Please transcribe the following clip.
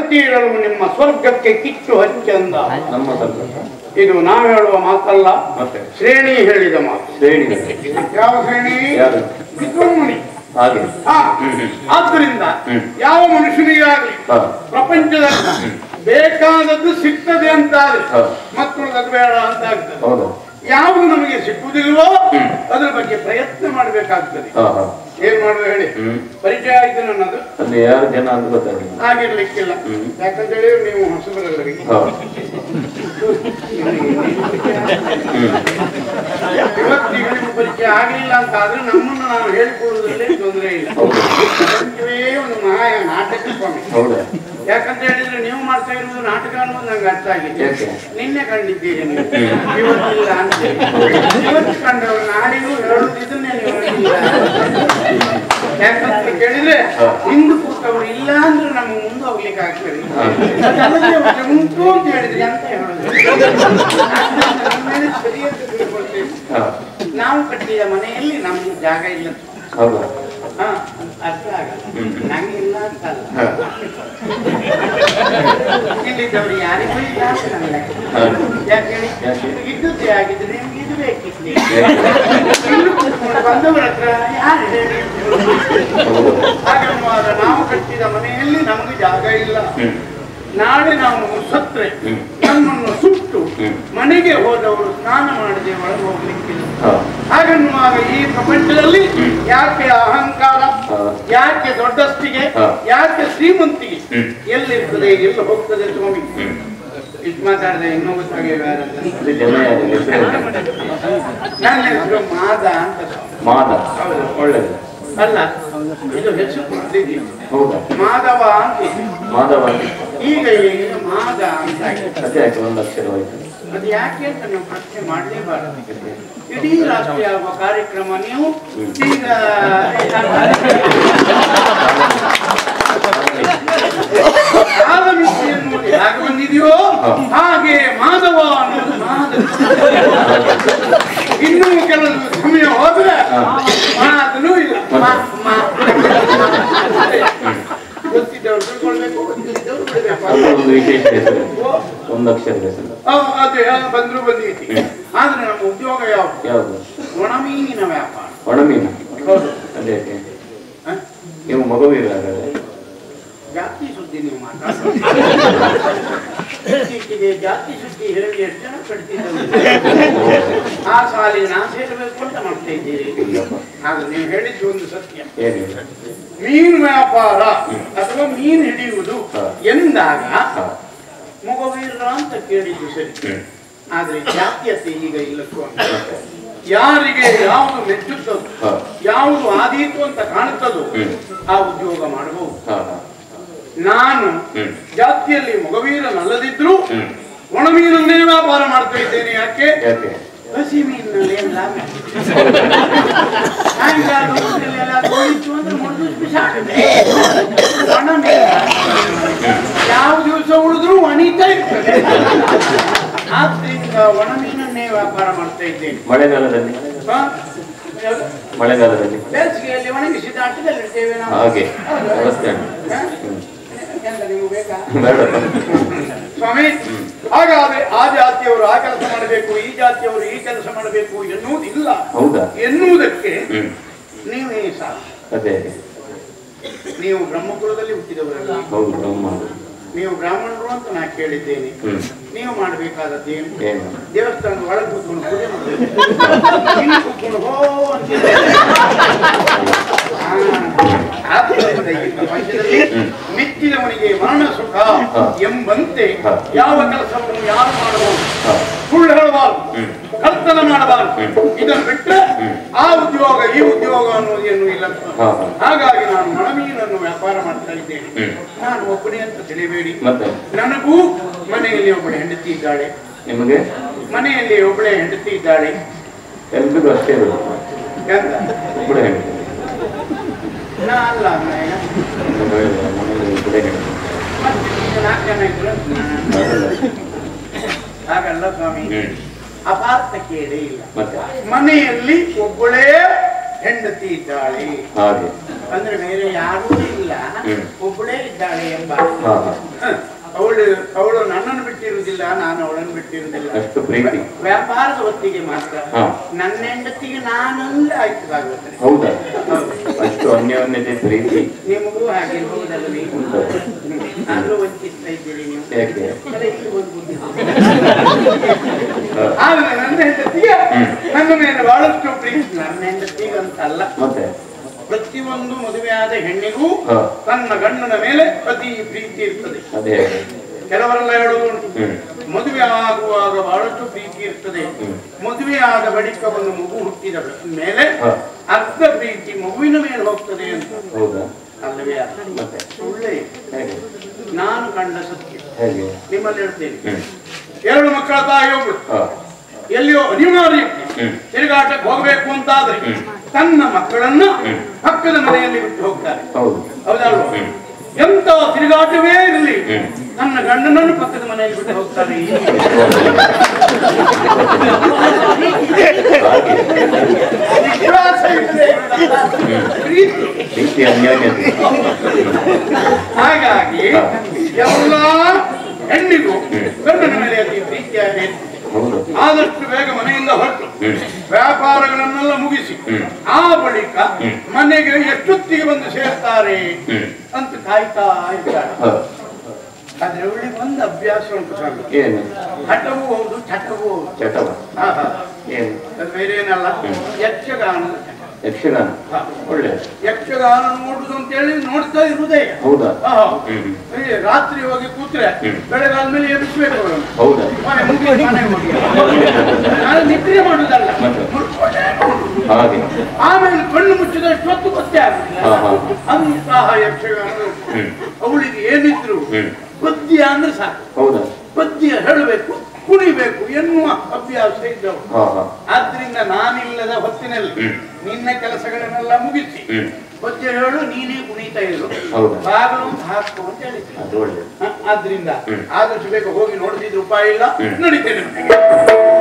ಬರ್ತೀರಲು ನಿಮ್ಮ ಸ್ವರ್ಗಕ್ಕೆ ಕಿಚ್ಚು ಹಚ್ಚಂದ ನಮ್ಮ ಸ್ವಲ್ಪ ಇದು ನಾವು ಹೇಳುವ ಮಾತಲ್ಲ ಮತ್ತೆ ಶ್ರೇಣಿ ಹೇಳಿದ ಮಾತು ಶ್ರೇಣಿ ಯಾವ ಶ್ರೇಣಿ ಯಾರು ವಿದ್ವಾನ್ಮಣಿ ಹಾಗೆ ಹಾ ಆದ್ದರಿಂದ ಹ್ಮ್. ಯಾವ ಮನುಷ್ಯನಿಗಾಗಲಿ ಹಾ ಪ್ರಪಂಚದಲ್ಲಿ ಬೇಕಾದದ್ದು ಸಿಗ್ತದೆ ಅಂತಾದ್ರೆ ಹಾ. ಮಕ್ಕಳದ್ದು ಬೇಡ ಅಂತ ಆಗ್ತದೆ ಹೌದು ಯಾವುದು ನಮಗೆ ಸಿಕ್ಕುವುದಿಲ್ವೋ ಅದ್ರ ಬಗ್ಗೆ ಪ್ರಯತ್ನ ಮಾಡಬೇಕಾಗ್ತದೆ ಹಾ ಹಾ ಏನ್ ಮಾಡುವ ಹೇಳಿ ಹ್ಮ್ ಪರಿಚಯ ಆಯ್ತು ನನ್ನದು ಅಲ್ಲಿ ಯಾರು ಜನ ಅಂತ ಗೊತ್ತಾಗಿಲ್ಲ ಆಗಿರ್ಲಿಕ್ಕಿಲ್ಲ ಹ್ಮ್. ಯಾಕಂತ ಹೇಳಿದ್ರೆ ನೀವು ಹೊಸಬರವರಿಗೆ ಹಾ ಇವತ್ತಿಗೆ ನಿಮ್ಗೆ ಪರಿಚಯ ಆಗಲಿಲ್ಲ ಅಂತ ಆದ್ರೆ ನಮ್ಮನ್ನು ನಾವು ಹೇಳಿಕೊಳ್ಳುವುದರಲ್ಲೇ ತೊಂದರೆ ಇಲ್ಲ ಹೌದು ಪ್ರಪಂಚವೇ ಒಂದು ಮಹಾ ನಾಟಕ ಸ್ವಾಮಿ ಹೌದಾ ಯಾಕಂತ ಹೇಳಿದ್ರೆ ನೀವು ಮಾಡ್ತಾ ಇರುವುದು ನಾಟಕ ಅನ್ನೋದು ನಂಗೆ ಅರ್ಥ ಆಗಿದೆ ಯಾಕೆ? ನಿನ್ನೆ ಕಂಡಿದ್ದೀರಿ ನೀವು ಇವತ್ತಿಲ್ಲ ಅಂತ ಇವತ್ತು ಕಂಡವರು ನಾಳೆಗೂ ಹೇಳುವುದಿದ್ದನ್ನೇ ನೀವು ಹೇಳಿಲ್ಲ ಯಾಕಂತ ಕೇಳಿದ್ರೆ ಹಿಂದೆ ಕೂತವರು ಇಲ್ಲ ಅಂದ್ರೆ ನಮ್ಗೆ ಮುಂದೆ ಹೋಗ್ಲಿಕ್ಕೆ ಆಗ್ತದೆ ಅದಲ್ಲದೆ ಅವ್ರಿಗೆ ಉಂಟು ಅಂತ ಹೇಳಿದ್ರೆ ಅಂತ ಹೇಳೋದು ನಮ್ಮ ಮೇಲೆ ಸರಿಯಾಗಿ ತಿಳ್ಕೊಳ್ತೇವೆ. ಹಾ ನಾವು ಕಟ್ಟಿದ ಮನೆಯಲ್ಲಿ ನಮ್ಗೆ ಜಾಗ ಇಲ್ಲ ಹೌದಾ ಹಾ ಅರ್ಥ ಆಗಲ್ಲ ನಂಗೆ ಇಲ್ಲ ಅಂತ ಅಲ್ಲ ಹಾ ಇಲ್ಲಿದ್ದವರು ಯಾರಿಗೂ ಇಲ್ಲ ಅಂತ ನನಗೆ ಲೆಕ್ಕ. ಹಾ. ಯಾಕೆ ಹೇಳಿ ಯಾಕೆ? ಇದ್ದದ್ದೇ ಆಗಿದ್ರೆ ನಿಮ್ಗೆ ಇದು ಬೇಕಿತ್ತು ಯಾಕೆ? ಇನ್ನು ಕೂತ್ಕೊಂಡು ಬಂದವರ ಹತ್ರ ಯಾರು ಹೇಳಿ ಅಂತ ಹೇಳೋದು? ಹೌದಾ ಹಾಗನ್ನುವಾಗ ನಾವು ಕಟ್ಟಿದ ಮನೆಯಲ್ಲಿ ನಮಗೆ ಜಾಗ ಇಲ್ಲ ಹ್ಮ್ ನಾಳೆ ನಾವು ಸತ್ರೆ ಹ್ಮ್. ನಮ್ಮನ್ನು ಸುಟ್ಟು ಹ್ಮ್. ಮನೆಗೆ ಹೋದವರು ಸ್ನಾನ ಮಾಡದೆ ಒಳಗೆ ಹೋಗ್ಲಿಕ್ಕಿಲ್ಲ ಹಾ ಹಾಗನ್ನುವಾಗ ಈ ಪ್ರಪಂಚದಲ್ಲಿ ಯಾಕೆ ಅಹಂಕಾರ ಹಾ. ಯಾಕೆ ದೊಡ್ಡಸ್ತಿಗೆ ಹಾ. ಯಾಕೆ ಶ್ರೀಮಂತಿಗೆ ಹ್ಮ್. ಎಲ್ಲಿರ್ತದೆ ಎಲ್ಲಿ ಹೋಗ್ತದೆ ಸ್ವಾಮಿ ಹ್ಮ್ ಇಷ್ಟು ಮಾತಾಡಿದೆ ಇನ್ನೂ ಗೊತ್ತಾಗಿ ಬೇರೆ ಅಲ್ಲಿ ಜನ ಯಾರು ಹೆಸರು ಏನು? ನನ್ನ ಹೆಸರು ಮಾದ ಅಂತ ಸ್ವಾಮಿ. ಮಾದ ಹೌದು. ಒಳ್ಳೇದು ಅಲ್ಲ ಇದು ಹೆಸರು ಕೊಡ್ತಿದ್ದೀನಿ ಹೌದಾ ಮಾಧವ ಅಂತ ಇದೆ. ಮಾಧವ ಈಗ ಈಗ ಮಾದ ಅಂತ ಆಗಿದೆ. ಅದೇ ಯಾಕೆ ಒಂದು ಅಕ್ಷರವಾಯ್ತು ಅದು ಯಾಕೆ ಅಂತ ನೀವು ಪ್ರಶ್ನೆ ಮಾಡಲೇಬಾರದು ಇಡೀ ರಾಷ್ಟ್ರೀಯ ಆಗುವ ಕಾರ್ಯಕ್ರಮ ನೀವು ಈಗ ಕಾಲ ಮಿತಿ ಎನ್ನುವುದು ಹೇಗೆ ಬಂದಿದೆಯೋ ಹಾಗೆ ಮಾಧವ ಅನ್ನೋದು ಮಾಧವ ಇನ್ನೂ ಕೆಲವು ಸಮಯ ಹೋದ್ರೆ ಮಾತನೂ ಇಲ್ಲ ಮಾ- ಮಾ- ಗೊತ್ತಿದ್ದವ್ರು ತಿಳ್ಕೊಳ್ಬೇಕು ಗೊತ್ತಿದ್ದವ್ರು ಬಿಡಬೇಕು ಅದು ಒಂದು ವಿಶೇಷ ಹೆಸರು ಒಂದು ಅಕ್ಷರದ ಹೆಸರು ಆ, ಅದೇ ಆ, ಬಂದ್ರು ಬಂದೈತಿ ಆದ್ರೆ ನಮ್ಮ ಉದ್ಯೋಗ ಯಾವುದು ಯಾವುದು ಒಣಮೀನಿನ ವ್ಯಾಪಾರ ಒಣಮೀನು ಹೌದು ಅದೇ ಯಾಕೆ ಹ? ನೀವು ಮಗುವಿರ ಹಾಗಾದ್ರೆ ಜಾತಿ ಸುದ್ದಿ ನೀವು ಮಾತಾಡೋದು ಇತ್ತೀಚೆಗೆ ಜಾತಿ ಸುದ್ದಿ ಹೇಳಿ ಎಷ್ಟು ಜನ ಕಟ್ತಿದ್ದಾರೆ ಆ ಸಾಲಿಗೆ ನಾ ಸೇರಬೇಕು ಅಂತ ಮಾಡ್ತಾ ಇದ್ದೀರಿ ಆಗ ನೀವು ಹೇಳಿದ್ದು ಒಂದು ಸತ್ಯ ಏನಿಲ್ಲ ಮೀನು ವ್ಯಾಪಾರ ಅಥವಾ ಮೀನು ಹಿಡಿಯುವುದು ಹ. ಎಂದಾಗ ಹಾ ಮಗುವೀರ ಅಂತ ಕೇಳಿದ್ದು ಸರಿ ಹ್ಮ್ ಆದ್ರೆ ಜಾತ್ಯತೆ ಈಗ ಇಲ್ಲ ಸ್ವಾಮಿ ಯಾರಿಗೆ ಯಾವುದು ಮೆಚ್ಚುತ್ತದೋ ಹಾ ಯಾವುದು ಆದೀತು ಅಂತ ಕಾಣುತ್ತದೋ ಹ್ಮ್. ಆ ಉದ್ಯೋಗ ಮಾಡಬಹುದು ಹಾ ಹಾ ನಾನು ಹ್ಮ್ ಜಾತಿಯಲ್ಲಿ ಮೊಗವೀರನಲ್ಲದಿದ್ರು ಹ್ಮ್ ಒಣಮೀನನ್ನೇ ವ್ಯಾಪಾರ ಮಾಡ್ತಾ ಇದ್ದೇನೆ ಯಾಕೆ ಯಾಕೆ ಹಸಿ ಮೀನಿನಲ್ಲಿ ಏನ್ ಲಾಭ ಸಾಯಂಕಾಲ ಹೊತ್ತಲ್ಲಿ ಎಲ್ಲ ತೋಳಿತ್ತು ಅಂದ್ರೆ ಮುರಿದು ಬಿಸಾಕದೆ. ಒಣ ಮೀನು ಯಾವ ದಿವಸ ಉಳಿದ್ರು ಒಣಿತಾ ಇರ್ತದೆ ಆದ್ರಿಂದ ಒಣ ಮೀನನ್ನೇ ವ್ಯಾಪಾರ ಮಾಡ್ತಾ ಇದ್ದೇನೆ ಮಳೆಗಾಲದಲ್ಲಿ ಹ? ಮಳೆಗಾಲದಲ್ಲಿ ಬೇಸಿಗೆಯಲ್ಲಿ ಒಣಗಿಸಿದ ಅಟ್ಟದಲ್ಲಿ ಇರ್ತೇವೆ ನಾವು ಹಾಗೆ ಹೌದು. ವ್ಯವಸ್ಥೆ ಉಂಟು ಹ? ಹ್ಮ್. ಎಂತ ನಿಮ್ಗೆ ಬೇಕಾ ಬೇಡ ಸ್ವಾಮಿ ಹಾಗಾದ್ರೆ ಆ ಜಾತಿಯವರು ಆ ಕೆಲಸ ಮಾಡಬೇಕು ಈ ಜಾತಿಯವರು ಈ ಕೆಲಸ ಮಾಡಬೇಕು ಎನ್ನುವುದಿಲ್ಲ ಹೌದಾ ಎನ್ನುವುದಕ್ಕೆ ಹ್ಮ್ ನೀವೇ ಸಾಕು ಅದೇ ನೀವು ಬ್ರಹ್ಮಕುಲದಲ್ಲಿ ಹುಟ್ಟಿದವರಲ್ಲ ಹೌದು ಬ್ರಹ್ಮ ನೀವು ಬ್ರಾಹ್ಮಣರು ಅಂತ ನಾ ಕೇಳಿದ್ದೇನೆ ಹ್ಮ್ ನೀವು ಮಾಡಬೇಕಾದದ್ದೇನು ಏನು ದೇವಸ್ಥಾನದ ಒಳಗೆ ಕೂತ್ಕೊಂಡು ಪೂಜೆ ಮಾಡಬೇಕು ಇಲ್ಲಿ ಕೂತ್ಕೊಂಡು ಹೋ ಅಂತ ಆ, ಆದ್ದರಿಂದ ಈ ಪ್ರಪಂಚದಲ್ಲಿ ಮೆಚ್ಚಿದವನಿಗೆ ಮರಣ ಸುಖ ಹಾ. ಎಂಬಂತೆ ಹಾ. ಯಾವ ಕೆಲಸವನ್ನು ಯಾರು ಮಾಡಬಹುದು ಹಾ ಸುಳ್ಳು ಹೇಳಬಾರದು ಹ್ಮ್. ಕರ್ತನ ಮಾಡಬಾರದು ಇದನ್ನು ಬಿಟ್ಟರೆ ಆ ಉದ್ಯೋಗ ಈ ಉದ್ಯೋಗ ಅನ್ನೋದು ಏನು ಇಲ್ಲ ಹಾ, ಹಾ. ಹಾಗಾಗಿ ನಾನು ಮಣಮೀನನ್ನು ವ್ಯಾಪಾರ ಮಾಡ್ತಾ ಇದ್ದೇನೆ ಹ್ಮ್. ನಾನು ಒಬ್ಬನೇ ಅಂತ ತಿಳಿಬೇಡಿ ಮತ್ತೆ ನನಗೂ ಮನೆಯಲ್ಲಿ ಒಬ್ಬಳೆ ಹೆಂಡತಿ ಇದ್ದಾಳೆ ನಿಮಗೆ ಮನೆಯಲ್ಲಿ ಒಬ್ಬಳೆ ಹೆಂಡತಿ ಇದ್ದಾಳೆ ಎಲ್ರಿಗೂ ಅಷ್ಟೇ ಇರೋದು ಎಂತ ಒಬ್ಬಳೆ ಹೇಳ್ತೀನಿ ನಾ ಅಲ್ಲ ಮಾರಾಯ. ಮನೇಲಿ ಒಬ್ಬಳೆ ಹೇಳ್ತೀನಿ ಮತ್ತೆ ನೀವು ನಾಲ್ಕು ಜನ ಇದ್ರು ಅಂತ ನಾನು. ಹಾಗಲ್ಲ ಸ್ವಾಮಿ ಹ್ಮ್ ಅಪಾರ್ಥ ಕೇಳೇ ಇಲ್ಲ ಮತ್ತೆ ಮನೆಯಲ್ಲಿ ಒಬ್ಬಳೇ ಹೆಂಡತಿ ಇದ್ದಾಳೆ ಹಾಗೆ ಅಂದ್ರೆ ಬೇರೆ ಯಾರೂ ಇಲ್ಲ ಹ್ಮ್. ಒಬ್ಬಳೇ ಇದ್ದಾಳೆ ಎಂಬ ಹಾ ಹಾ ಹ. ಅವಳು ಅವಳು ನನ್ನನ್ನು ಬಿಟ್ಟಿರುವುದಿಲ್ಲ ನಾನು ಅವಳನ್ನು ಬಿಟ್ಟಿರುವುದಿಲ್ಲ ಅಷ್ಟು ಪ್ರೀತಿ ವ್ಯಾಪಾರದ ಹೊತ್ತಿಗೆ ಮಾತ್ರ ಹಾ. ನನ್ನ ಹೆಂಡತಿಗೆ ನಾನಂದ್ರೆ ಆಯ್ತದಾಗುತ್ತೆ ಹೌದಾ ಅಷ್ಟು ಅನ್ಯೋನ್ಯತೆ ಪ್ರೀತಿ ನಿಮಗೂ ಹಾಗಿರ್ಬಹುದಲ್ಲವೇ ಉಂಟು ಆದ್ರೂ ವಂಚಿಸ್ತಾ ಇದ್ದೀರಿ ನೀವು ಯಾಕೆ ಅಲ್ಲ, ಇಲ್ಲಿ ಒಂದು ಬುದ್ಧಿ. ಹಾ. ಆದ್ರೆ ನನ್ನ ಹೆಂಡತಿಗೆ ಹ್ಮ್. ನನ್ನ ಮೇಲೆ ಬಹಳಷ್ಟು ಪ್ರೀತಿ ನನ್ನ ಹೆಂಡತಿಗೆ ಅಂತಲ್ಲ ಮತ್ತೆ ಪ್ರತಿಯೊಂದು ಮದುವೆಯಾದ ಹೆಣ್ಣಿಗೂ ಹಾ. ತನ್ನ ಗಂಡನ ಮೇಲೆ ಅತಿ ಪ್ರೀತಿ ಇರ್ತದೆ ಅದೇ ಕೆಲವರೆಲ್ಲ ಹೇಳುವುದುಂಟು ಹ್ಮ್ ಮದುವೆ ಆಗುವಾಗ ಬಹಳಷ್ಟು ಪ್ರೀತಿ ಇರ್ತದೆ ಹ್ಮ್. ಮದುವೆ ಆದ ಬಳಿಕ ಒಂದು ಮಗು ಹುಟ್ಟಿದ ಮೇಲೆ ಹಾ. ಅರ್ಧ ಪ್ರೀತಿ ಮಗುವಿನ ಮೇಲೆ ಹೋಗ್ತದೆ ಅಂತ ಹೌದಾ ಅಲ್ಲವೇ ಅಲ್ಲ ಮತ್ತೆ ಒಳ್ಳೆ ಹೇಗೆ ನಾನು ಕಂಡ ಸತ್ಯ ಹೇಗೆ ನಿಮ್ಮಲ್ಲಿ ಹೇಳ್ತೇನೆ ಹ್ಮ್ ಎರಡು ಮಕ್ಕಳ ತಾಯಿಯೊಬ್ಬಳು ಹಾ ಎಲ್ಲಿಯೋ ಅನಿವಾರ್ಯ ಹ್ಮ್. ತಿರುಗಾಟಕ್ಕೆ ಹೋಗಬೇಕು ಅಂತಾದ್ರೆ ಹ್ಮ್. ತನ್ನ ಮಕ್ಕಳನ್ನ ಹ್ಮ್. ಪಕ್ಕದ ಮನೆಯಲ್ಲಿ ಬಿಟ್ಟು ಹೋಗ್ತಾರೆ ಹೌದು ಹೌದಲ್ವ ಹ್ಮ್. ಎಂತ ತಿರುಗಾಟವೇ ಇರಲಿ ಹ್ಮ್. ನನ್ನ ಗಂಡನನ್ನು ಪಕ್ಕದ ಮನೆಯಲ್ಲಿ ಬಿಟ್ಟು ಹೋಗ್ತಾರೆ ಹಾಗೆ ವಿಶ್ವಾಸ ಇಲ್ಲದೆ ಇರುವುದಲ್ಲ. ಪ್ರೀತಿ ಪ್ರೀತಿ ಅನ್ಯೋನ್ಯತೆ ಹಾಗಾಗಿ ಹಾ. ಎಲ್ಲ ಹೆಣ್ಣಿಗೂ ಹ್ಮ್. ಗಂಡನ ಮೇಲೆ ಅತಿ ಪ್ರೀತಿಯಾಗಿ ಹೌದು ಆದಷ್ಟು ಬೇಗ ಮನೆಯಿಂದ ಹೊರಟು ಹ್ಮ್. ವ್ಯಾಪಾರಗಳನ್ನೆಲ್ಲ ಮುಗಿಸಿ ಹ್ಮ್. ಆ ಬಳಿಕ ಹ್ಮ್. ಮನೆಗೆ ಎಷ್ಟೊತ್ತಿಗೆ ಬಂದು ಸೇರ್ತಾರೆ ಹ್ಮ್. ಅಂತ ಕಾಯ್ತಾ ಇದ್ದಾರೆ ಹಾ. ಆದ್ರೆ ಅವಳಿಗೆ ಒಂದು ಅಭ್ಯಾಸ ಉಂಟು ಸ್ವಾಮಿ ಏನು ಹಠವೂ ಹೌದು ಚಟವೂ ಹೌದು ಚಟವ ಆಹಾ. ಏನು ಅದು ಬೇರೆ ಏನಲ್ಲ ಹ್ಮ್. ಯಕ್ಷಗಾನದ ಚಟ. ಯಕ್ಷಗಾನ ಹಾ. ಒಳ್ಳೆ ಯಕ್ಷಗಾನ ನೋಡುದು ಅಂತ ಹೇಳಿ ನೋಡ್ತಾ ಇರುವುದೇ ಹೌದಾ ಆಹಾ. ಹ್ಮ್ ಈ ರಾತ್ರಿ ಹೋಗಿ ಕೂತ್ರೆ ಹ್ಮ್. ಬೆಳಗಾದ್ಮೇಲೆ ಎಬ್ಬಿಸ್ಬೇಕು ಅವರನ್ನು ಹೌದಾ ಮನೆ ಮುಗಿ ಮನೆ ಹೋಗಿ ನಾನು ನಿದ್ರೆ ಮಾಡುದಲ್ಲ ಮತ್ತೆ? ಮುಡ್ಕೊಂಡೇ ನೋಡುದು. ಹಾಗೆ ಆಮೇಲೆ ಕಣ್ಣು ಮುಚ್ಚಿದಷ್ಟು ಹೊತ್ತು ಗೊತ್ತೇ ಆಗುದಿಲ್ಲ ಹಾ, ಹಾ. ಅಂತಹ ಯಕ್ಷಗಾನ ಹ್ಮ್. ಅವಳಿಗೆ ಏನಿದ್ರು ಹ್ಮ್. ಪದ್ಯ ಅಂದ್ರೆ ಸಾಕು ಹೌದಾ ಪದ್ಯ ಹೇಳಬೇಕು ಕುಣಿಬೇಕು ಎನ್ನುವ ಅಭ್ಯಾಸ ಇದ್ದವು ಹಾ ಹಾ ಆದ್ರಿಂದ ನಾನಿಲ್ಲದ ಹೊತ್ತಿನಲ್ಲಿ ಹ್ಮ್. ನಿನ್ನ ಕೆಲಸಗಳನ್ನೆಲ್ಲ ಮುಗಿಸಿ ಹ್ಮ್ ಪದ್ಯ ಹೇಳು ನೀನೇ ಕುಣಿತಾ ಇರು ಹೌದಾ? ಬಾಗಿಲು ಅಂತ ಹಾಕು ಅಂತ ಹೇಳಿದ್ರು ಅದು ಒಳ್ಳೆ ಹ, ಆದ್ರಿಂದ ಹ್ಮ್. ಆದಷ್ಟು ಬೇಗ ಹೋಗಿ ನೋಡ್ತಿದ್ರೆ ಉಪಾಯ ಇಲ್ಲ ಹ್ಮ್. ನಡೀತೇನೆ ಮನೆಗೆ.